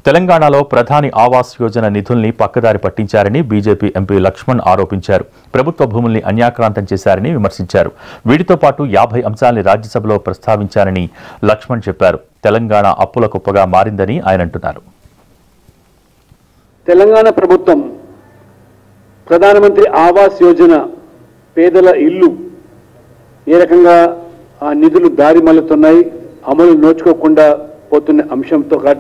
తెలంగాణలో ప్రధాని ఆవాస్ యోజన నిధుల్ని పక్కదారి పట్టించారని బీజేపీ ఎంపీ లక్ష్మణ్ ఆరోపించారు ప్రభుత్వ భూముల్ని అన్యాక్రాంతం చేశారని విమర్శించారు వీటితో పాటు యాభై అంశాల్ని రాజ్యసభలో ప్రస్తావించారని లక్ష్మణ్ చెప్పారు తెలంగాణ అప్పుల కుప్పగా మారిందని ఆయన అంటున్నారు తెలంగాణ ప్రభుత్వం ప్రధానమంత్రి ఆవాస్ యోజన పేదల ఇల్లు ఏ రకంగా ఆ నిధులు దారి మళ్ళుతున్నాయి అమలు నోచుకోకుండా పోతున్న అంశంతో కా-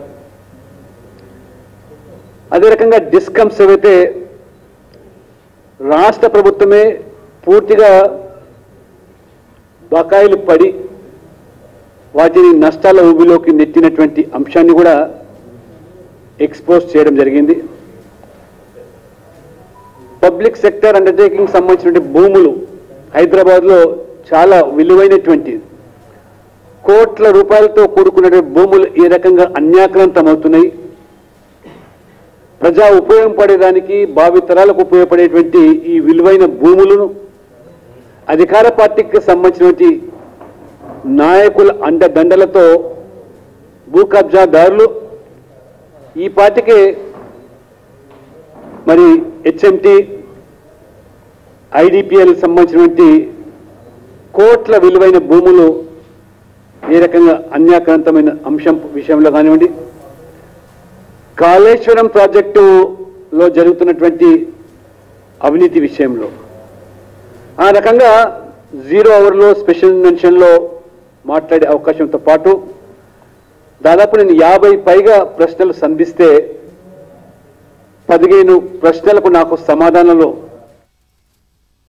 అదే రకంగా డిస్కమ్స్ ఏవైతే రాష్ట్ర ప్రభుత్వమే పూర్తిగా బకాయిలు పడి వాటిని నష్టాల ఊబిలోకి నెట్టినటువంటి అంశాన్ని కూడా ఎక్స్పోజ్ చేయడం జరిగింది పబ్లిక్ సెక్టర్ అండర్టేకింగ్ సంబంధించినటువంటి భూములు హైదరాబాద్లో చాలా విలువైనటువంటి కోట్ల రూపాయలతో కూడుకున్నటువంటి భూములు ఈ రకంగా అన్యాక్రాంతం అవుతున్నాయి ప్రజా ఉపయోగం పడేదానికి భావితరాలకు ఉపయోగపడేటువంటి ఈ విలువైన భూములను అధికార పార్టీకి సంబంధించినటువంటి నాయకుల అండదండలతో భూ కబ్జాదారులు ఈ పార్టీకి మరి హెచ్ఎంటి ఐడిపిఎల్ సంబంధించినటువంటి కోట్ల విలువైన భూములు ఏ రకంగా అన్యాక్రాంతమైన అంశం విషయంలో కానివ్వండి కాళేశ్వరం ప్రాజెక్టులో జరుగుతున్నటువంటి అవినీతి విషయంలో ఆ రకంగా జీరో అవర్లో స్పెషల్ మెన్షన్లో మాట్లాడే అవకాశంతో పాటు దాదాపు నేను యాభై పైగా ప్రశ్నలు సంధిస్తే పదిహేను ప్రశ్నలకు నాకు సమాధానాలు